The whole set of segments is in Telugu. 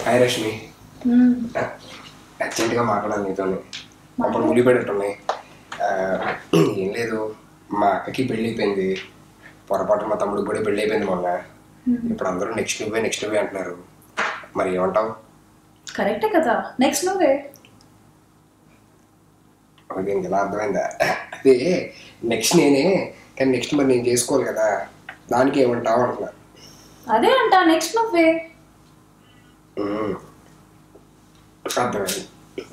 హాయ్ రష్మి అర్జెంటుగా మాట్లాడాలి నీతో అప్పుడు ముడిపెట్టున్నాయి ఏం లేదు మా అక్కకి పెళ్ళి అయిపోయింది పొరపాటు మా తమ్ముడికి కూడా పెళ్ళి అయిపోయింది మొన్న ఇప్పుడు అందరూ నెక్స్ట్ నువ్వే నెక్స్ట్ నువ్వే అంటున్నారు మరి ఏమంటావు కరెక్టే కదా నెక్స్ట్ నువ్వే ఓకే ఇంక ఇలా అర్థమైందా అదే నెక్స్ట్ నేనే కానీ నెక్స్ట్ మరి నేను చేసుకోవాలి కదా దానికి ఏమంటావు అంటున్నా అదే అంట నెక్స్ట్ నువ్వే మ్మ్. అర్థమైంది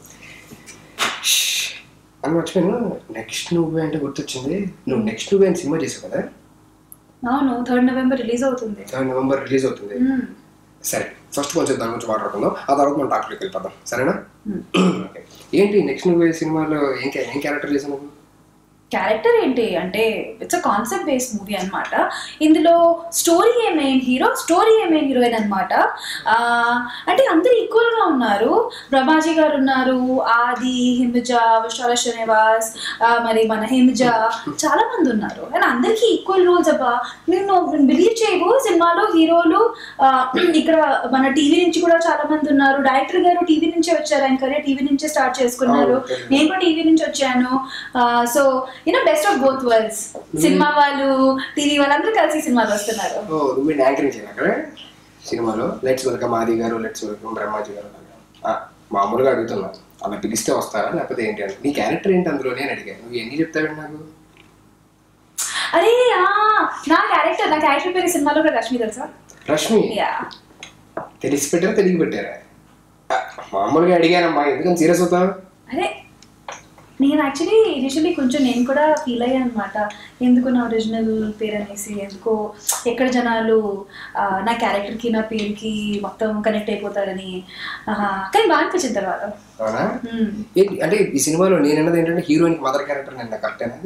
ష్. అని మర్చిపోయాను నెక్స్ట్ నువ్వే అంటే గుర్తొచ్చింది నువ్వు నెక్స్ట్ నువ్వే అని సినిమా చేసావు కదా అవును థర్డ్ నవంబర్ రిలీజ్ అవుతుంది సెవెన్ నవంబర్ రిలీజ్ అవుతుంది మ్మ్. సరే ఫస్ట్ కొంచెం దాని గురించి మాట్లాడుకుందాం ఆ తర్వాత మనం టాక్లోకి వెళ్ళిపోదాం సరేనా మ్మ్. ఓకే ఏంటి నెక్స్ట్ నువ్వే సినిమాలో ఏం క్యా- ఏం క్యారెక్టర్ చేసావు నువ్వు క్యారెక్టర్ ఏంటి అంటే it's uh concept based movie అన్నమాట ఇందులో story a main hero story a main heroine అనమాట అంటే అందరు ఈక్వల్గా ఉన్నారు ప్రభాజీ గారు ఉన్నారు ఆది హిమజ విశాల శ్రీనివాస్ ఆ, మరి మన హిమజ చాలా మంది ఉన్నారు అండ్ అందరికీ ఈక్వల్ రోల్స్ అబ్బా నేను బిలీవ్ చేయవు సినిమాలో హీరోలు ఆ, ఇక్కడ మన టీవీ నుంచి కూడా చాలా మంది ఉన్నారు డైరెక్టర్ గారు టీవీ నుంచే వచ్చారు ఆయన కరియర్ టీవీ నుంచే స్టార్ట్ చేసుకున్నారు అవును, తెలుసు. నేను కూడా టీవీ నుంచి వచ్చాను so you know best of both worlds సినిమా వాళ్ళు టీవీ వాళ్ళందరూ కలిసి ఈ సినిమాలో వస్తున్నారు ఓ నువ్వు యాంకరింగ్ చేయాలి అక్కడ సినిమాలో లెట్స్ వెల్కమ్ ఆది గారు లెట్స్ వెల్కమ్ బ్రహ్మాజీ గారు ఆ, మామూలుగా అడుగుతున్నా అలా పిలిస్తే వస్తారా లేకపోతే ఏంటి అంటే నీ క్యారెక్టర్ ఏంటి అందులో నేను అడిగాను నువ్వు ఎన్ని చెప్తావండి నాకు అరే ఆ, నా క్యారెక్టర్ నా క్యారెక్టర్ పేరు ఈ సినిమాలో కూడా రష్మి తెలుసా రష్మి యా తెలిసి పెట్టారా తెలియ పెట్టారా ఆ, మామూలుగా అడిగానమ్మా ఎందుకని సీరియస్ అవుతావు అరే నేను యాక్చువల్లీ ఇనిషియలీ కొంచెం నేను కూడా ఫీల్ అయ్యాను అనమాట ఎందుకు నా ఒరిజినల్ పేరు అనేసి ఎందుకో ఎక్కడ జనాలు ఆ, నా క్యారెక్టర్కి నా పేరుకి మొత్తం కనెక్ట్ అయిపోతారని ఆహా, కానీ బాగా అనిపించిన తర్వాత అవునా మ్మ్. ఏంటి అంటే ఈ సినిమాలో నేను అన్నది ఏంటంటే హీరోయిన్ మదర్ క్యారెక్టర్ నేను కరెక్ట్ అనేది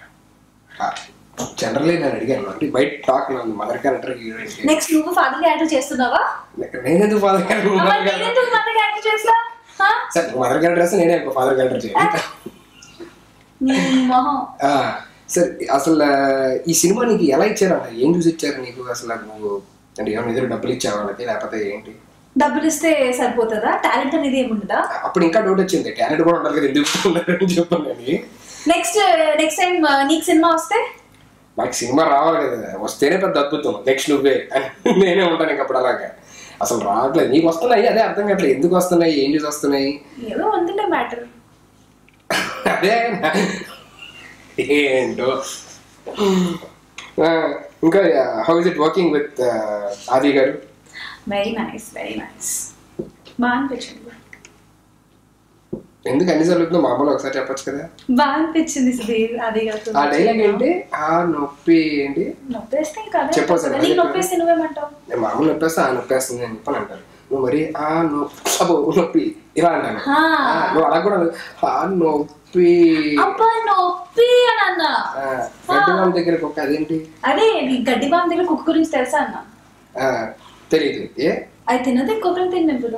జనరల్లీ నేను అడిగాను అంటే బయట talk mother character heroine next నువ్వు ఫాదర్ క్యారెక్టర్ చేస్తున్నావా నేనెందుకు ఫాదర్ మరి క్యారెక్టర్ నేనెందుకు మదర్ క్యారెక్టర్ చేస్తా ఆ? సరే మదర్ క్యారెక్టర్ వేస్తే నేనే ఫాదర్ క్యారెక్టర్ చేయాలి నీ మొహం ఆ, సరే అసలు ఆ, ఈ సినిమా నీకు ఎలా ఇచ్చారంట ఏం చూసి ఇచ్చారు నీకు అసలు నువ్వు అంటే ఏమైనా ఎదురు డబ్బులు ఇచ్చావు వాళ్ళకి లేకపోతే ఏంటి డబ్బులు ఇస్తే సరిపోతుందా టాలెంట్ అనేది ఏముండదా అప్పుడు ఇంకా డౌట్ వచ్చింది టాలెంట్ కూడా ఉండాలి కదా ఎందుకు ఉన్నారని చెప్పాను నేను నెక్స్ట్ నెక్స్ట్ టైం నీకు సినిమా వస్తే నాకు సినిమా రావాలి కదా వస్తేనే పెద్ద అద్భుతం నెక్స్ట్ నువ్వే అని నేనే ఉంటాను ఇంక అప్పుడు అలాగా అసలు రావట్లేదు నీకు వస్తున్నాయి అదే అర్థం కావట్లేదు ఎందుకు వస్తున్నాయి ఏం చూసి వస్తున్నాయి ఏదో ఉందిలే మ్యాటర్ అదే ఏంటో ఆ, ఇంకా how is it working with Adi గారు వెరీ నైస్ వెరీ నైస్ బాగా అనిపించింది ఎందుకు అన్ని జరుగుతుందో మామూలు ఒకసారి చెప్పొచ్చు కదా బాగా అనిపించింది సుధీర్ అది కాదు ఆ డైలాగ్ ఏంటి ఆ నొప్పి ఏంటి నొప్పేస్తే ఇంకా అదే చెప్పు అసలు, నీకు చెప్పు. నొప్పేస్తే నువ్వేమంటావు నేను మామూలు నొప్పేస్తే ఆ నొప్పేస్తుంది అని చెప్పని అంటారు నువ్వు మరి ఆ నొప్పి అబ్బో నొప్పి ఇలా అంటాను హా. ఆ, నువ్వు అలా కూడా అనదు. ఆ నొప్పి అబ్బా నొప్పి అని అన్నా ఆ, గడ్డి వాళ్ళ దగ్గరకు ఒక అదేంటి అదే నీ గడ్డి బామ్ దగ్గర కుక్క గురించి తెలుసా అన్న ఆ, తెలీదు ఏ అది తినదు ఇంకొకరిని తిన్నప్పుడు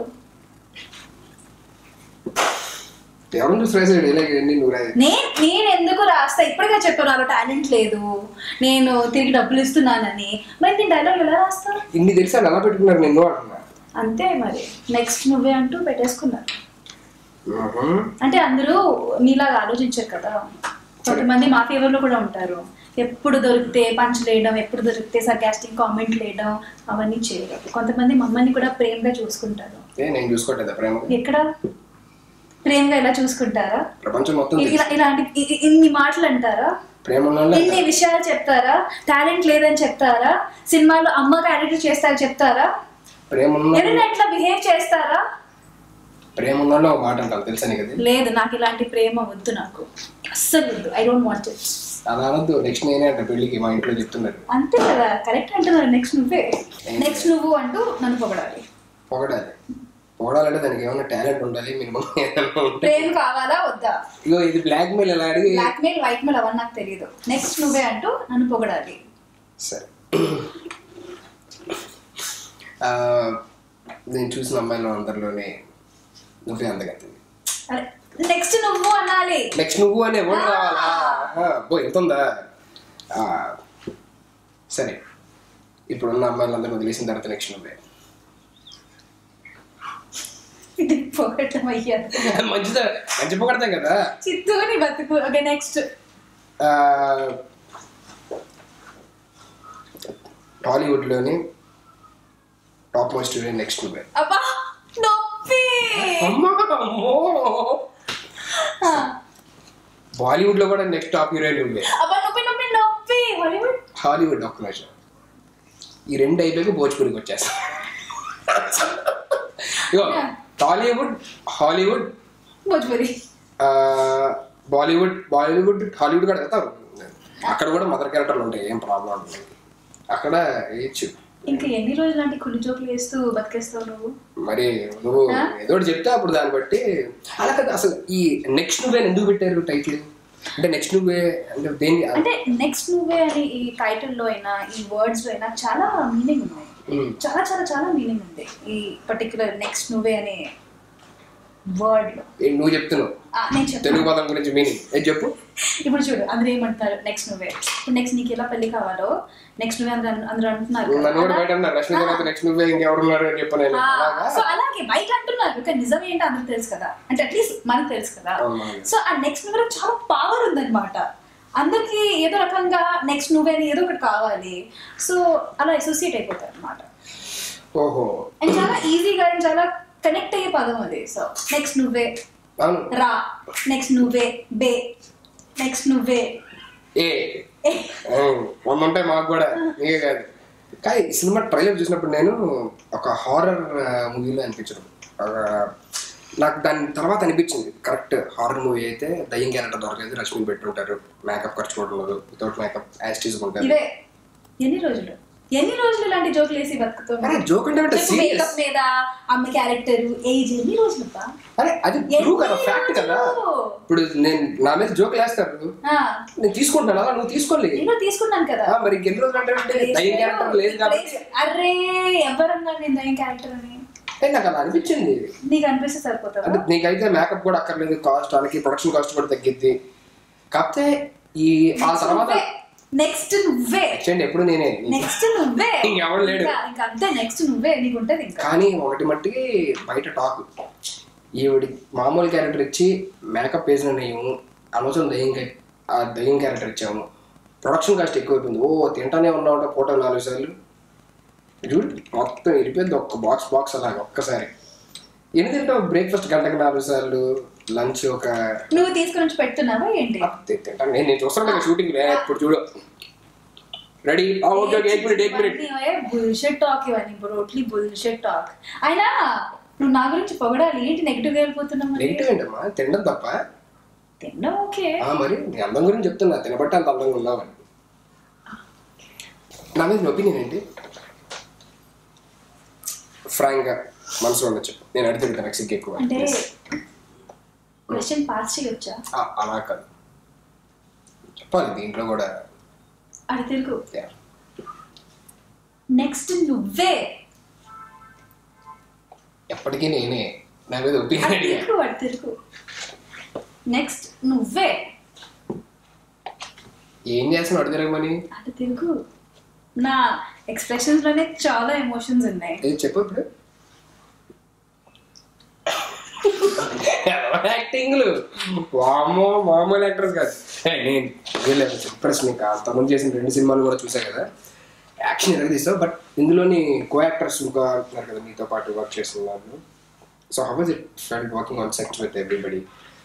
ఎవరిని చూసి రాసాడు డైలాగ్ ఏంటి నువ్వు రాయి నేను నేను ఎందుకు రాస్తా ఇప్పటికే చెప్పాను నాకు టాలెంట్ లేదు నేను తిరిగి డబ్బులు ఇస్తున్నానని మరి నేను డైలాగ్ ఎలా రాస్తా ఇన్ని తెలిసి వాళ్ళు ఎలా పెట్టుకున్నారు నిన్ను అంటున్నా అంతే మరి నెక్స్ట్ నువ్వే అంటూ పెట్టేసుకున్నారు మ్హూ. అంటే అందరూ నీలాగా ఆలోచించారు కదా కొంతమంది మా ఫేవర్ లో కూడా ఉంటారు ఎప్పుడు దొరికితే పంచ్ వేయడం ఎప్పుడు దొరికితే సర్కాస్టిక్ కామెంట్ వేయడం అవన్నీ చేయరు కొంతమంది మమ్మల్ని కూడా ప్రేమగా చూసుకుంటారు ఏ నేను చూసుకోవట్లేదా ప్రేమ ఎక్కడ ప్రేమగా ఇలా చూసుకుంటారా ప్రపంచం మొత్తం ఇ- ఇలా ఇలాంటి ఇ- ఇ- ఇన్ని మాటలు అంటారా ప్రేమలో ఇన్ని విషయాలు చెప్తారా టాలెంట్ లేదని చెప్తారా సినిమాలో అమ్మ క్యారెక్టర్ చేస్తారు చెప్తారా ప్రేమ ఎవరైనా ఇట్లా బిహేవ్ చేస్తారా ప్రేమ ఉన్నోళ్ళు ఒక మాట అంటారు తెలుసా నీకు అది లేదు నాకు ఇలాంటి ప్రేమ వద్దు నాకు అస్సలు వద్దు ఐ డోంట్ వాంట్ ఇట్ అలా అనొద్దు నెక్స్ట్ నేనే అంట పెళ్ళికి మా ఇంట్లో చెప్తున్నారు అంతే కదా కరెక్ట్ అంటున్నారు నెక్స్ట్ నువ్వే నెక్స్ట్ నువ్వు అంటూ నన్ను పొగడాలి పొగడాలి పొగడాలంటే దానికి ఏమైనా టాలెంట్ ఉండాలి మినిమం ఏదైనా ఉంటే ప్రేమ కావాలా వద్దా ఇగో ఇది బ్లాక్ మెయిల్ ఎలా అడిగి బ్లాక్ మెయిల్ వైట్ మెయిల్ అవన్నీ నాకు తెలియదు నెక్స్ట్ నువ్వే అంటూ నన్ను పొగడాలి సరే ఆ, నేను చూసిన అమ్మాయిలో అందరిలోనే నువ్వే అందగత్తింది అరే నెక్స్ట్ నువ్వు అనాలి నెక్స్ట్ నువ్వు అనే వర్డ్ రావాలా ఆహా, బో ఎంత ఉందా ఆ, సరే ఇప్పుడున్న అమ్మాయిలందరూ వదిలేసిన తర్వాత నెక్స్ట్ నువ్వే ఇది పొగటం అయ్యా మంచిదా మంచి పొగడతాం కదా చిత్తుని బతుకు ఓకే నెక్స్ట్ ఆ, టాలీవుడ్లోని టాప్ మోస్ట్ హీరోయిన్ నెక్స్ట్ నువ్వే అబ్బా నొప్పి అమ్మా, అమ్మో. ఆ, బాలీవుడ్ లో కూడా నెక్స్ట్ టాప్ హీరోయిన్ నువ్వే అబ్బా నొప్పి నొప్పి నొప్పి హాలీవుడ్ హాలీవుడ్ ఒక్క నిమిషం ఈ రెండు అయిపోయాక భోజ్పురికి వచ్చేస్తా ఇగో టాలీవుడ్ హాలీవుడ్ భోజ్పురి ఆ, బాలీవుడ్ బాలీవుడ్ హాలీవుడ్ కూడా వెళ్తారు అక్కడ కూడా మదర్ క్యారెక్టర్లు ఉంటాయి ఏం ప్రాబ్లం ఉంటుంది అక్కడ వేయచ్చు ఇంకా ఎన్ని రోజులు అంటే కుళ్ళు జోకులు వేస్తూ బతికేస్తావు నువ్వు మరి నువ్వు ఆ? ఏదో ఒకటి చెప్తే అప్పుడు దాన్ని బట్టి అలా కదా అసలు ఈ నెక్స్ట్ నువ్వే ఎందుకు పెట్టారు టైటిల్ అంటే నెక్స్ట్ నువ్వే అంటే దేని అంటే నెక్స్ట్ నువ్వే అని ఈ టైటిల్ లో అయినా ఈ వర్డ్స్ లో అయినా చాలా మీనింగ్ ఉన్నాయి ఉమ్. చాలా చాలా చాలా మీనింగ్ ఉంది ఈ పర్టికులర్ నెక్స్ట్ నువ్వే అనే వర్డ్ లో ఏ, నువ్వు చెప్తున్నావు ఆ, నేను చెప్తాను తెలుగు పదం గురించి మీనింగ్ ఏది చెప్పు ఇప్పుడు చూడు అందరూ ఏమంటున్నారు నెక్స్ట్ నువ్వే ఇప్పుడు నెక్స్ట్ నీకు ఎలా పెళ్లి కావాలో నెక్స్ట్ నువ్వే అందరూ అందరూ అంటున్నారు కదా. నన్ను కూడా బయట అన్నారు రష్మి తర్వాత నెక్స్ట్ నువ్వే ఇంకెవరున్నారు అని చెప్పు నేను ఆ, అలాగా సో అలాగే బయట అంటున్నారు ఇంకా నిజం ఏంటో అందరికి తెలుసు కదా అంటే అట్లీస్ట్ మనకు తెలుసు కదా అవును. సో ఆ నెక్స్ట్ నువ్వే చాలా పవర్ ఉందన్నమాట అందరికి ఏదో రకంగా నెక్స్ట్ నువ్వే అని ఏదో ఒకటి కావాలి సో అలా అసోసియేట్ అయిపోతారు అనమాట ఓహో అండ్ చాలా ఈజీగా అండ్ చాలా కనెక్ట్ అయ్యే పదం అది సో నెక్స్ట్ నువ్వే అవును రా నెక్స్ట్ నువ్వే బే నెక్స్ట్ నువ్వే ఏ అవును. వంద ఉంటాయి మాకు కూడా నీకే కాదు కానీ ఈ సినిమా ట్రైలర్ చూసినప్పుడు నేను ఒక హారర్ మూవీలో అనిపించడం ఒక- నాకు దాని తర్వాత అనిపించింది కరెక్ట్ హారర్ మూవీ అయితే దయ్యం క్యారెక్టర్ దొరకలేదు రష్మిని పెట్టుంటారు మేకప్ ఖర్చు కూడా ఉండదు వితౌట్ మేకప్ యాస్టీస్ ఉంటారు ఇదే ఎన్ని రోజులు ఎన్ని రోజులు ఇలాంటి జోకులు వేసి బతుకుతావు అరే జోక్ అంటే అంటే సీరియస్ మేకప్ మీద అమ్మ క్యారెక్టర్ ఏజ్ ఎన్ని రోజులు బా? అరే అది ట్రూ కదా ఫ్యాక్ట్ కదా రోజులు? ఇప్పుడు నేను నా మీద జోక్ వేస్తారు ఆ, నేను తీసుకుంటాను అలా నువ్వు తీసుకోలే నేను తీసుకున్నాను కదా ఆ, మరి ఎన్ని రోజులు అంటే దయ్యం క్యారెక్టర్ లేదు కాబట్టి అరే ఎవరన్నా నేను దయ్యం క్యారెక్టర్ అని ఏ, నాకు అలా అనిపించింది నీకు అనిపిస్తే సరిపోతుందా అంటే నీకైతే మేకప్ కూడా అక్కర్లేదు కాస్ట్ వాళ్ళకి ప్రొడక్షన్ కాస్ట్ కూడా తగ్గిద్ది కాకపోతే ఈ ఆ తర్వాత నెక్స్ట్ నువ్వే యాక్చువల్లీ ఎప్పుడు నేనే నెక్స్ట్ నువ్వే ఇంకెవడు లేడు. ఇంకా ఇంకా అంతే నెక్స్ట్ నువ్వే నీకు ఉంటది ఇంకా కానీ ఒకటి మట్టికి బయట టాక్ ఈవిడి మామూలు క్యారెక్టర్ ఇచ్చి మేకప్ వేసిన నెయ్యము అనవసరం దయ్యం క్యా- ఆ దయ్యం క్యారెక్టర్ ఇచ్చాము ప్రొడక్షన్ కాస్ట్ ఎక్కువైపోయింది ఓ తింటానే ఉన్నావు ఫోటో నాలుగు సార్లు చూడు మొత్తం ఇరిపోయింది ఒక్క బాక్స్ బాక్స్ అలాగా ఒక్కసారి ఎన్ని తింటావు బ్రేక్ఫాస్ట్ గంటకి నాలుగు సార్లు లంచ్ ఒక నువ్వు తీసుకుని వచ్చి పెడుతున్నావా ఏంటి తి- తింటాను నేను నేను చూస్తాను షూటింగ్ ఇప్పుడు చూడు ready okay okay eight minute eight minute bullshit talk ఇవన్నీ టోట్లీ బుల్షెట్ టాక్ అయినా నువ్వు నా గురించి పొగడాలి ఏంటి నెగిటివ్ గా వెళ్ళిపోతున్నావు మరి నెగిటివ్ ఏంటమ్మా తినడం తప్ప తిన్నా ఓకే ఆ, మరి నీ అందం గురించి చెప్తున్నా తినబట్టి అంత అందంగా ఉన్నావని నా మీద ఒపీనియన్ ఏంటి ఫ్రాంక్ గా మనసులో ఉన్న చెప్పు నేను అడిగితే నాకు సిగ్గు ఎక్కువ అంటే క్వశ్చన్ పాస్ చేయొచ్చా ఆ, అలా కాదు చెప్పాలి దీంట్లో కూడా అది తెలుగు yeah. నెక్స్ట్ నువ్వే ఎప్పటికీ నేనే నా మీద అది ఒపీనియన్ అడిగా తెలుగు అది తెలుగు నెక్స్ట్ నువ్వే ఏం చేస్తున్నావు అడిగి తిరగమని అది తెలుగు నా ఎక్స్ప్రెషన్స్ లోనే చాలా ఎమోషన్స్ ఉన్నాయి ఏది చెప్పు ఇప్పుడు యాక్టింగ్లు వామో మామూలు యాక్టర్స్ కాదు ఏ, నేను వీళ్ళకి చెప్పేసి నీకు అంతకుముందు చేసిన రెండు సినిమాలు కూడా చూసా కదా యాక్షన్ ఎలాగ తీస్తావు బట్ ఇందులోని కో యాక్టర్స్ ఇంకా అంటున్నారు కదా మీతో పాటు వర్క్ చేస్తున్నారు so how was it start working on set with everybody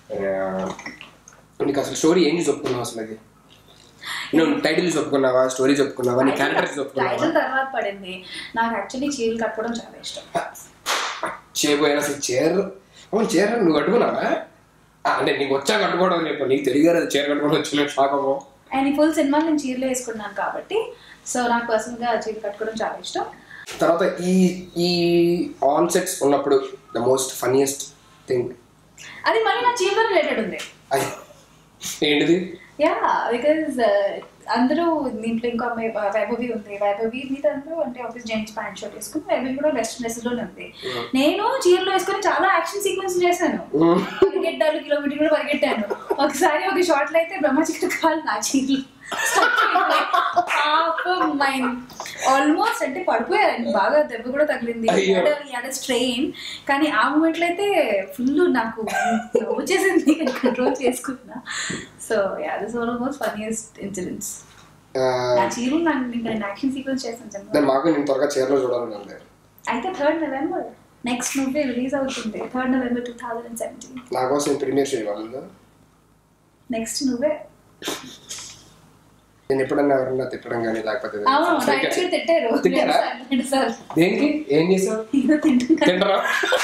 నీకు అసలు స్టోరీ ఏం చూసి ఒప్పుకున్నావు అసలు అది నువ్వు టైటిల్స్ ఒప్పుకున్నావా స్టోరీస్ ఒప్పుకున్నావా నీ క్యారెక్టర్స్ ఒప్పుకున్నావా టైటిల్ తర్వాత పడింది నాకు యాక్చువల్లీ చీరలు కట్టుకోవడం చాలా ఇష్టం చేయబోయినా అసలు చీర అవును చీర నువ్వు కట్టుకున్నావా ఆ, అంటే నీకు వచ్చా కట్టుకోవడం అని చెప్పు నీకు తెలియదు అది చీర కట్టుకోవడం వచ్చిన షాక్ అవ్వం అండ్ ఫుల్ సినిమా నేను చీరలు వేసుకున్నాను కాబట్టి సో నాకు పర్సనల్ గా చీరలు కట్టుకోవడం చాలా ఇష్టం తర్వాత ఈ ఈ ఆన్ సెట్స్ ఉన్నప్పుడు ద మోస్ట్ ఫన్నీయెస్ట్ థింగ్ అది మళ్ళీ నా చీరలో రిలేటెడ్ ఉంది అది ఏంటిది యా బికాజ్ అందరూ దీంట్లో ఇంకో అమ్మాయి uh, వైభవి ఉంది వైభవి మీద అందరూ అంటే ఆఫీస్ జెంట్స్ ప్యాంట్ షర్ట్ వేసుకుని వైభవి కూడా వెస్ట్రన్ డ్రెస్ లోనే ఉంది నేను చీరలో వేసుకొని చాలా యాక్షన్ సీక్వెన్స్ చేశాను పరిగెట్టాలు కిలోమీటర్ కూడా పరిగెట్టాను ఒకసారి ఒక షార్ట్ లో అయితే బ్రహ్మచిత్ర కాలు నా చీరలు పాపం మైండ్ ఆల్మోస్ట్ అంటే పడిపోయారండి బాగా దెబ్బ కూడా తగిలింది అయ్యో. స్ట్రెయిన్ కానీ ఆ మూమెంట్లో అయితే ఫుల్ నాకు వచ్చేసింది కంట్రోల్ చేసుకున్నా so yeah this one of most funniest incidents నా చీరు నాకు ఇంకా నేను యాక్షన్ సీక్వెన్స్ చేస్తాను నేను చెప్పండి మాకు నేను త్వరగా చీరలో చూడాలని ఉంది అయితే third November next movie release అవుతుంది third November two thousand and seventeen నా కోసం ప్రీమియర్ చేయాలి నెక్స్ట్ నువ్వే నేను ఎప్పుడన్నా ఎవరన్నా తిట్టడం కానీ లేకపోతే అవును సరిగ్గా- యాక్చువల్లీ తిట్టారు తిట్టారా? రెండు సార్లు దేనికి ఏం చేసావు ఏదో తింటున్నా తింటరా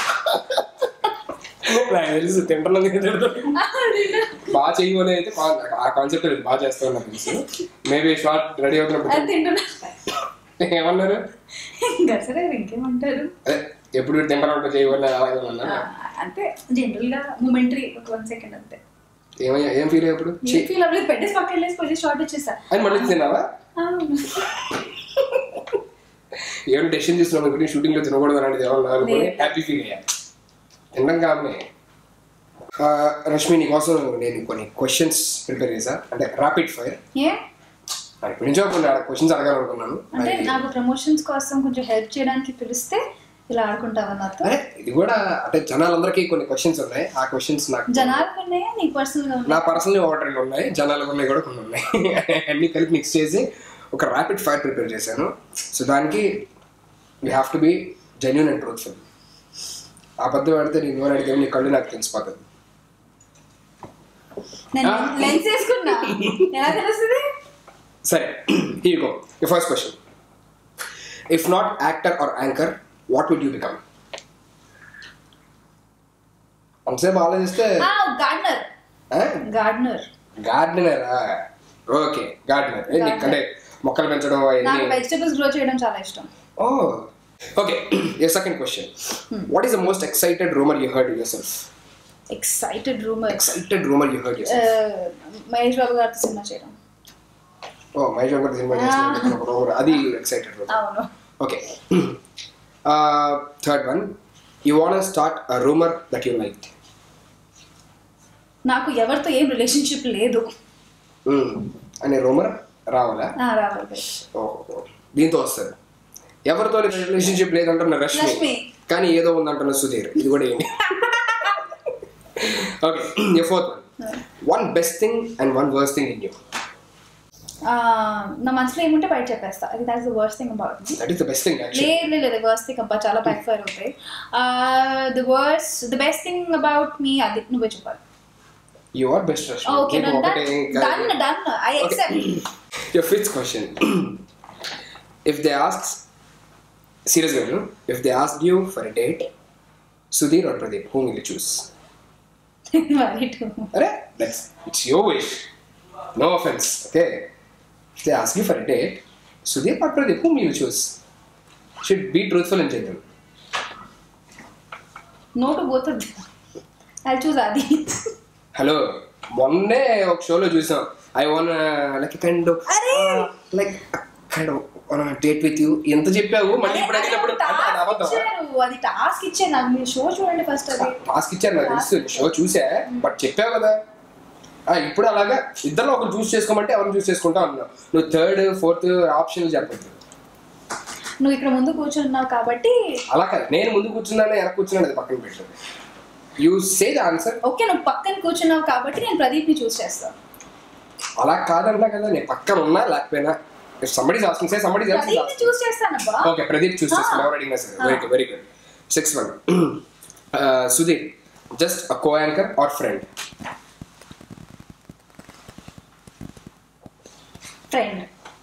నాకు తెలుసు తింటలో తింటాడు బాగా చేయమని అయితే బా- ఆ కాన్సెప్ట్ లేదు బాగా చేస్తావు నాకు తెలుసు మేబీ షార్ట్ రెడీ అది అవుతున్నప్పుడు తింటున్నా ఏమన్నారు ఇంకా సరే ఇంకేమంటారు అదే ఎప్పుడు తింటారా ఉంటే చేయమని అలాగే ఆ, అన్నారు అంటే జనరల్ గా మూమెంటరీ ఒక వన్ సెకండ్ అంతే ఏమయ్యా ఏం ఫీల్ అయ్యప్పుడు ఏం ఫీల్ అవ్వలేదు పెట్టేసి పక్కన వెళ్ళేసి పోయి షార్ట్ ఇచ్చేసా అని మళ్ళీ తిన్నావా అవును. ఏమైనా డెసిషన్ తీసుకున్నాం అనుకుని షూటింగ్ లో తినకూడదు అలాంటిది ఏమన్నా అనుకుని లేదు. హ్యాపీ ఫీల్ అయ్యా తినడం కామనే ఆ, రష్మి నీకోసం నేను కొన్ని క్వశ్చన్స్ ప్రిపేర్ చేశా అంటే ర్యాపిడ్ ఫైర్ ఏ ఇప్పటి నుంచో కొన్ని క్వశ్చన్స్ అడగాలనుకున్నాను అంటే అది- నాకు ప్రమోషన్స్ కోసం కొంచెం హెల్ప్ చేయడానికి పిలిస్తే ఇలా ఆడుకుంటావా నాతో అరే ఇది కూడా అంటే జనాలందరికీ కొన్ని క్వశ్చన్స్ ఉన్నాయి ఆ క్వశ్చన్స్ నాకు జనాలకు ఉన్నాయా నీకు పర్సనల్ గా నా ఉన్నాయా పర్సనల్ ఒకటి ఉన్నాయి జనాలకు ఉన్నాయి కూడా కొన్ని ఉన్నాయి అన్ని కలిపి మిక్స్ చేసి ఒక ర్యాపిడ్ ఫైర్ ప్రిపేర్ చేశాను సో దానికి you have to be genuine and truthful అబద్ధం ఆడితే నేను ఎవరు అడిగితే నీ కళ్ళు నాకు తెలిసిపోతుంది నేను ఆ? లెన్స్ వేసుకున్నా ఎలా తెలుస్తుంది సరే here go the first question if not actor or anchor what would you become అంతసేపు ఆలోచిస్తే గార్డనర్ గార్డనర్ గార్డెనరా ఓకే గార్డెనర్ Gardener. అంటే మొక్కలు పెంచడం నాకు అవన్నీ వెజిటబుల్స్ గ్రో చేయడం చాలా ఇష్టం oh okay your second question what is the most excited rumour you heard yourself excited rumour excited rumour you heard yourself Mahesh Babu గారితో సినిమా చేయడం ఓ మహేష్ బాబు గారి సినిమా చేసిన ఒక రూమర్ అది ఎక్సైటెడ్ రూమర్ అవును okay third one you want start uh rumour that you like నాకు ఎవరితో ఏం రిలేషన్షిప్ లేదు అనే రూమర్ రావాలా ఆ, రావాలి ఓహో దీంతో వస్తుంది ఎవరితో రిలేషన్షిప్ లేదంటున్న రష్మి రష్మి. కానీ ఏదో ఉందంటున్న సుధీర్ ఇది కూడా ఏంటి okay fourth one one best thing and one worst thing in you ఆ, నా మనసులో ఏముంటే బయట చెప్పేస్తా అది that's the worst thing about me that is the best thing actually లేదు లేదు వర్స్ట్ థింగ్ అబ్బా చాలా బ్యాక్ ఫైర్ అవుతాయి the worst the best thing about me అది నువ్వే చెప్పాలి you are best Rashmi okay నీకు ఒకటే done done I except Your fifth question. if they ask, seriously, no? if they asked you for a date, Sudhir or Pradeep, whom will you choose? మరి too. Alright, that's it's your wish. No offense, okay? If they ask you for a date, Sudhir or Pradeep, whom will you choose? Should be truthful and genuine. No to both I choose అది హలో మొన్నే ఒక షోలో చూసాం ఐ వన్ లైక్ కైండ్ అరే! Like kind date with you ఎంత చెప్పావు మళ్ళీ ఇప్పుడు అడిగినప్పుడు అంటే అది అబద్ధం ఇచ్చారు అది టాస్క్ ఇచ్చారు నాకు మీరు షో చూడండి ఫస్ట్ అది టాస్క్ ఇచ్చారు నాకు తెలుసు షో చూసా బట్ చెప్పావు కదా ఆ, ఇప్పుడు అలాగా ఇద్దరు ఒకరు చూస్ చేసుకోమంటే ఎవరిని చూస్ చేసుకుంటా అన్నావు నువ్వు థర్డ్ ఫోర్త్ ఆప్షన్లు చెప్పద్దు నువ్వు ఇక్కడ ముందు కూర్చున్నావు కాబట్టి అలా కాదు నేను ముందు కూర్చున్నాను వెనక కూర్చున్నాను అది పక్కన పెట్టాను you say the answer okay నువ్వు పక్కన కూర్చున్నావు కాబట్టి నేను ప్రదీప్ ని చూస్ చేస్తాను అలా కాదన్నా కదా నేను పక్కన ఉన్నా లేకపోయినా somebody asking say somebody Pradeep ని చూస్ చేస్తానబ్బా ఓకే ప్రదీప్ చూస్ Ah. చేసుకుని ఎవరు అడిగినా సరే very good very good six one Sudheer just uh co anchor or friend friend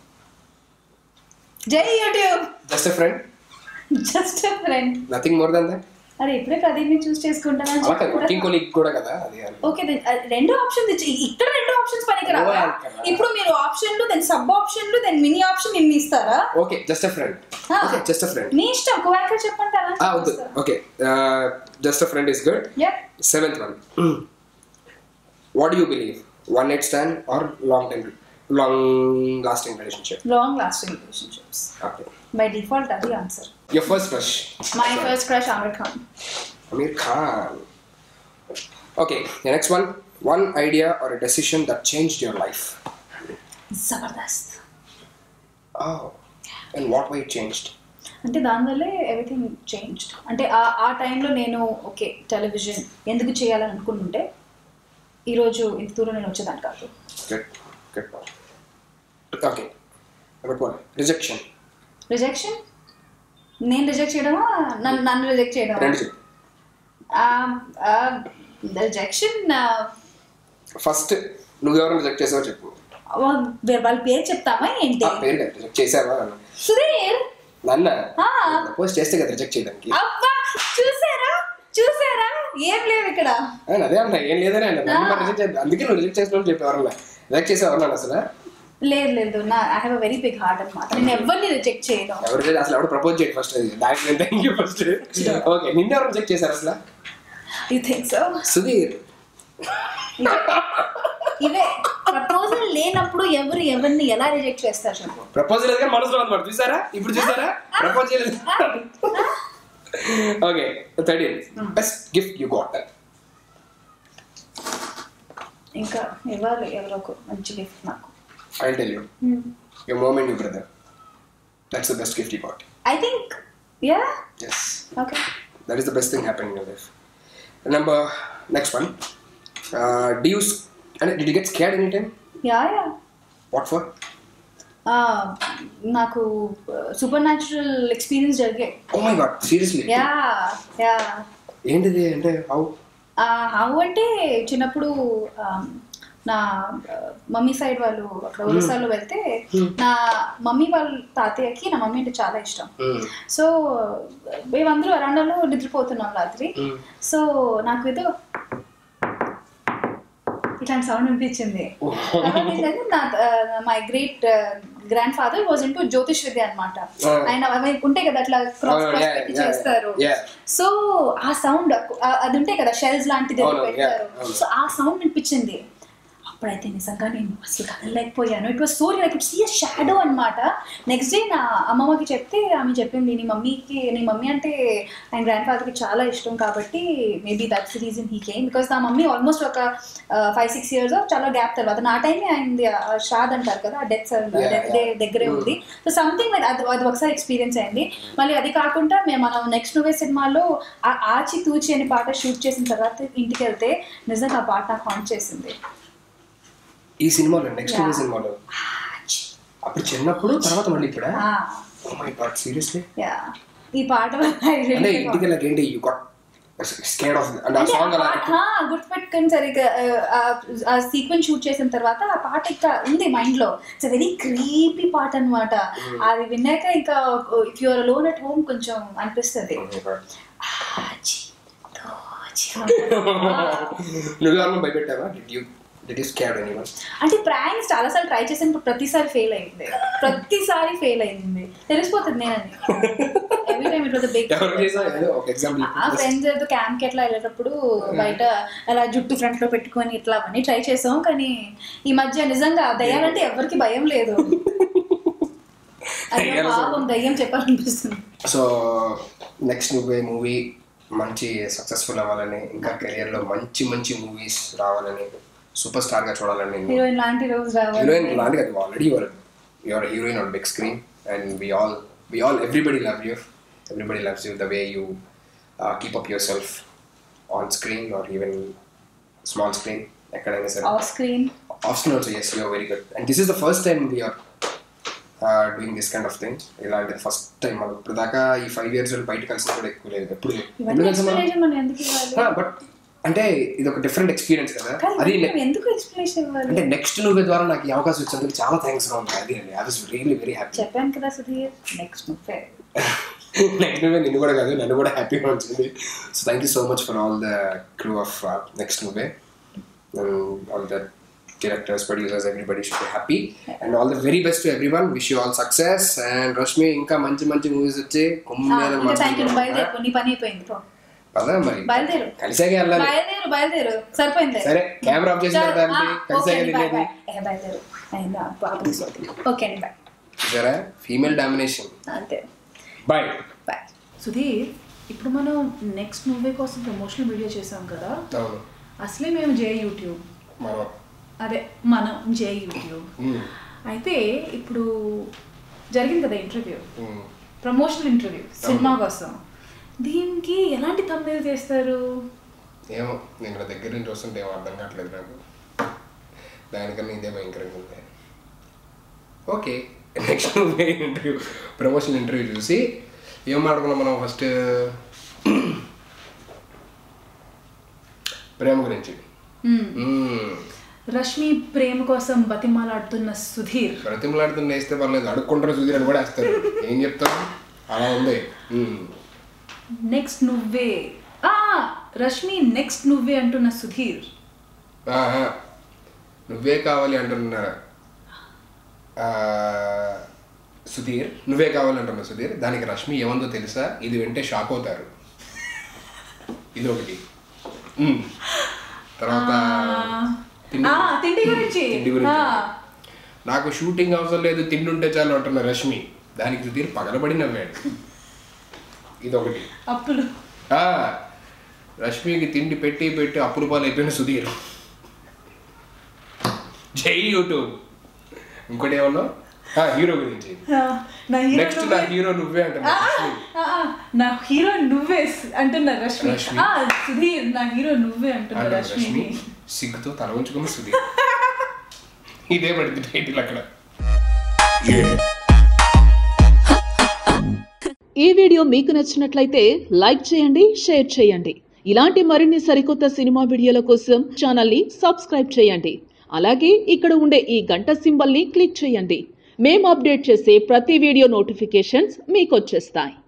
జై YouTube just a friend just friend nothing more than that అరే ఇప్పుడే ప్రదీప్ ని చూస్ చేసుకుంటానని అలా కాదు చెప్పి వర్కింగ్ కూడా- కొలీగ్ కూడా కదా అది అని. ఓకే దెన్, అది రెండు ఆప్షన్స్ ఇచ్చి ఇక్కడ రెండు ఆప్షన్స్ పనికి రావా ఓ, అంకరా. ఇప్పుడు మీరు ఆప్షన్లు దెన్ సబ్ ఆప్షన్లు దెన్ మినీ ఆప్షన్ ఇన్ని ఇస్తారా okay just a friend Ah. Okay just a friend నీ ఇష్టం కోయాక చెప్పండి అలా ఆ వద్దు okay just a friend is good yeah seventh one what you believe one night stand or long time long lasting relationship long lasting relationships okay by default అది answer your first crush my first crush Aamir Khan Amir Khan. Okay, the next one. One idea or a decision that changed your life. Jabardasth and what why changed అంటే దానివల్లే ఎవ్రీథింగ్ చేంజ్డ్ అంటే ఆ ఆ టైంలో నేను ఓకే టెలివిజన్ ఎందుకు చేయాలని అనుకుంటుంటే ఈరోజు ఇంత దూరం నేను వచ్చేదాన్ని కాదు good good okay number one rejection rejection నేను రిజెక్ట్ చేయడమా నన్ను నన్ను రిజెక్ట్ చేయడమా రెండు చెప్పు రిజెక్షన్ ఫస్ట్ నువ్వు ఎవరైనా రిజెక్ట్ చేసావో చెప్పు వాళ్ళ పేరు చెప్తామా ఏంటి ఆ పేరు కదా రిజెక్ట్ చేసావా అన్న సుధీర్ నన్న ఆ. ప్రపోజ్ చేస్తే కదా రిజెక్ట్ చేయడానికి అబ్బా చూసారా చూసారా ఏం లేవు ఇక్కడ ఆ, అదే అన్న ఏం లేదనే అన్న నన్ను మరి రిజెక్ట్ చేద్దాం అందుకే నువ్వు రిజెక్ట్ చేసిన చెప్పి ఎవరన్నా రిజెక్ట్ చేసావు అన్నాను అసలు లేదు లేదు నా I have a very big heart అనమాట నేను ఎవరిని రిజెక్ట్ చేయను ఎవరు చేసి- అసలు ఎవరు ప్రపోజ్ చేయడు ఫస్ట్ దానికి నేను థ్యాంక్ యూ ఫస్ట్ ఓకే నిన్న ఎవరు రిజెక్ట్ చేశారు అసలు యూ థింక్ సో సుధీర్ ఇవే ప్రపోజల్ లేనప్పుడు ఎవరు ఎవరిని ఎలా రిజెక్ట్ చేస్తారు చెప్పు ప్రపోజ్ లేదు కానీ మనసులో అనమాట చూసారా ఇప్పుడు చూసారా ప్రపోజ్ చేయలేదు okay thirteen best gift you got ఇంకా ఇవ్వాలి ఎవరో ఒక మంచి గిఫ్ట్ నాకు I tell you your mom and you brother that's the best gift you got I think ya yes okay That is the best thing happening in your life. Number next one. Uh, do you s- and did you get scared anytime? Ya ya What for? నాకు సూపర్ న్యాచురల్ ఎక్స్పీరియన్స్ జరిగాయి Oh my god, seriously? Ya ya ఏంటిది అంటే హౌ హౌ అంటే చిన్నప్పుడు um, నా మమ్మీ సైడ్ వాళ్ళు అక్కడ ఒరిస్సాలో వెళ్తే నా మమ్మీ వాళ్ళ తాతయ్యకి నా మమ్మీ అంటే చాలా ఇష్టం సో మేమందరూ వరండాలో నిద్రపోతున్నాం రాత్రి సో నాకు ఏదో ఇట్లాంటి సౌండ్ వినిపించింది తర్వాత ఏంటంటే నా my great grandfather was into jyotish vidya అనమాట Oh. ఆయన అవి ఉంటాయి కదా అట్లా క్రాస్ Oh, క్రాస్ yeah, పెట్టి yeah, చేస్తారు yeah. సో ఆ సౌండ్ అది ఉంటాయి కదా షెల్స్ లాంటిది అవును, పెడతారు yeah, అవును. సో ఆ సౌండ్ వినిపించింది అప్పుడైతే నిజంగా నేను అసలు కదలలేకపోయాను it was so like it see shadow అనమాట నెక్స్ట్ డే నా అమ్మమ్మకి చెప్తే ఆమె చెప్పింది నీ మమ్మీకి నీ మమ్మీ అంటే ఆయన గ్రాండ్ ఫాదర్కి చాలా ఇష్టం కాబట్టి maybe that's reason he came because నా మమ్మీ ఆల్మోస్ట్ ఒక ఫైవ్ సిక్స్ ఇయర్స్ చాలా గ్యాప్ తర్వాత నా టైమే అయింది ఆ షాద్ అంటారు కదా ఆ డెత్ Yeah, yeah. దగ్గరే ఉంది సో సంథింగ్ లైక్ అది అది ఒకసారి ఎక్స్పీరియన్స్ అయింది మళ్ళీ అది కాకుండా మేము మనం నెక్స్ట్ నువ్వే సినిమాలో ఆ ఆచి తూచి అనే పాట షూట్ చేసిన తర్వాత ఇంటికి వెళ్తే నిజంగా ఆ పాట నాకు హాంట్ చేసింది ఈ సినిమాలో నెక్స్ట్ Yeah. సినిమాలో ఆచి. అప్పుడు చిన్నప్పుడు తర్వాత మళ్ళీ ఇప్పుడా ఆ, oh my god seriously ya ఈ పాట వల్ల I really అంటే got- ఇంటికి వెళ్ళాక ఏంటి యూ గాట్ స్కేడ్ ఆఫ్ అంటే ఆ అంటే సాంగ్ అలా ఆ పాట, ఆ, గుర్తుపెట్టుకొని సరిగ్గా ఆ, ఆ సీక్వెన్స్ షూట్ చేసిన తర్వాత ఆ పాట ఇంకా ఉంది మైండ్ లో ఇట్స్ వెరీ క్రీపీ పాట అన్నమాట అది విన్నాక ఇంకా if you're alone at home కొంచెం అనిపిస్తుంది ఆచి, తోచి. నువ్వు ఎవరన్నా భయపెట్టావా did you did you scared anyone అంటే ప్రాంక్స్ చాలాసార్లు ట్రై చేసిన ప్రతిసారి ఫెయిల్ అయింది ప్రతిసారి ఫెయిల్ అయింది తెలిసిపోతుంది నేనని every time it was big ఎవరు చేసావు ఏదో ఒక ఎగ్జాంపుల్ ఆ ఫ్రెండ్స్ ఏదో క్యాంప్ కి ఎట్లా వెళ్ళేటప్పుడు బయట అలా జుట్టు ఫ్రంట్ లో పెట్టుకొని ఇట్లా అవన్నీ ట్రై చేసాం కానీ ఈ మధ్య నిజంగా దయ్యాలంటే ఎవరికి భయం లేదు అయ్యో దయ్యాలు పాపం దయ్యం చెప్పాలనిపిస్తుంది సో నెక్స్ట్ నువ్వే మూవీ మంచి సక్సెస్ఫుల్ అవ్వాలని ఇంకా career లో మంచి మంచి మూవీస్ రావాలని సూపర్ స్టార్ గా చూడాలని హీరోయిన్ లాంటి రోజు రావాలి హీరోయిన్ లాంటి కదా already your your heroine on big screen and we all we all everybody love you everybody loves you the way you keep up yourself on screen or even small screen ఎక్కడైనా సరే off screen off screen also yes you're very good and this is the first time we're doing this kind of thing ఇలాంటిది ఫస్ట్ టైం మనం ఇప్పుడు దాకా ఈ ఫైవ్ ఇయర్స్ బయట కలిసి కూడా ఎక్కువ లేదు ఎప్పుడు లేదు. ఎప్పుడు ఇవన్నీ కలిసి మనం ఎక్స్ప్లెనేషన్ మనం ఎందుకు ఇవ్వాలి బట్ అంటే ఇది ఒక డిఫరెంట్ ఎక్స్పీరియన్స్ కదా కానీ అది మనం ఎందుకు ఎక్స్ప్లెనేషన్ ఇవ్వాలి అంటే నెక్స్ట్ నువ్వే ద్వారా నాకు ఈ అవకాశం వచ్చినందుకు చాలా థ్యాంక్స్ గా ఉంది అది అండి I was really very happy చెప్పాను కదా సుధీర్ నెక్స్ట్ నువ్వే నెక్స్ట్ నువ్వే నిన్ను కూడా కాదు నన్ను కూడా హ్యాపీగా వచ్చింది so thank you so much for all the crew of next Nuvve all the directors producers everybody should be happy and all the very best to everyone wish you all success and Rashmi ఇంకా మంచి మంచి మూవీస్ వచ్చి ఇంకా థ్యాంక్ యూ బయలుదేరు నీ పని అయిపోయింది పో. పదా మరి బయలుదేరు కలిసాగే వెళ్ళాలి బయలుదేరు బయలుదేరు సరిపోయింది సరే కెమెరా ఆఫ్ చేసిన చాలు. దానికి ఆ, కలిసాగే ఓకే అండి, బాయ్, వెళ్ళేది బాయ్. ఏ, బయలుదేరు అయిందా బాబు ఓకే అండి బాయ్ చూసారా ఫీమేల్ డామినేషన్ అంతే బాయ్ బాయ్ సుధీర్ ఇప్పుడు మనం నెక్స్ట్ మూవీ కోసం ప్రమోషనల్ వీడియో చేసాం కదా అవును అసలే మేము జే యూట్యూబ్ మనం అదే మనం జే యూట్యూబ్ మ్మ్. అయితే ఇప్పుడు జరిగింది కదా ఇంటర్వ్యూ ఉమ్. ప్రమోషనల్ ఇంటర్వ్యూ సినిమా కోసం దీనికి ఎలాంటి తమిళ చేస్తారు ఏమో నేను ఇక్కడ దగ్గర నుంచి వస్తుంటే ఏమో అర్థం కావట్లేదు నాకు దానికన్నా ఇదే భయంకరంగా ఉంది okay next interview promotion interview చూసి ఏం మాట్లాడుకున్నాం మనం ఫస్ట్ ప్రేమ గురించి మ్మ్. మ్మ్. రష్మి ప్రేమ కోసం బతిమాలాడుతున్న సుధీర్ బ్రతిమలాడుతున్న వేస్తే పర్లేదు అడుక్కుంటారు సుధీర్ అని కూడా వేస్తారు ఏం చెప్తారు అలా ఉంది మ్మ్. నెక్స్ట్ నువ్వే ఆ రష్మి నెక్స్ట్ నువ్వే అంటున్న సుధీర్ ఆహా. నువ్వే కావాలి అంటున్నారా ఆ, సుధీర్ నువ్వే కావాలి అంటున్నా సుధీర్ దానికి రష్మి ఏమందో తెలుసా ఇది వింటే షాక్ అవుతారు ఇది ఒకటి ఉమ్. తర్వాత తిండి ఆ, తిండి గురించి తిండి గురించి ఆ. నాకు షూటింగ్ అవసరం లేదు తిండి ఉంటే చాలు అంటున్న రష్మి దానికి సుధీర్ పగలబడి నవ్వాడు ఇది ఒకటి అప్పులు ఆ, రష్మికి తిండి పెట్టి పెట్టి అప్పుల పాలు అయిపోయిన సుధీర్ జై యూట్యూబ్ ఇంకోటి ఏమన్నా హీరో గురించి ఆ, నా హీరో నెక్స్ట్ నా హీరో నువ్వే అంటున్నా రష్మి ఆ, ఆ, నా హీరో నువ్వే స్- అంటున్న రష్మి రష్మి. ఆ, సుధీర్ నా హీరో నువ్వే అంటున్న అంటున్న రష్మి రష్మి సిగ్గుతో తల ఉంచుకున్న సుధీర్ ఇదే పడింది టైటిల్ అక్కడ ఈ వీడియో మీకు నచ్చినట్లయితే లైక్ చేయండి షేర్ చేయండి ఇలాంటి మరిన్ని సరికొత్త సినిమా వీడియోల కోసం ఛానల్ని సబ్స్క్రైబ్ చేయండి అలాగే ఇక్కడ ఉండే ఈ గంట సింబల్ని క్లిక్ చేయండి మేము అప్డేట్ చేసే ప్రతి వీడియో నోటిఫికేషన్స్ మీకు వచ్చేస్తాయి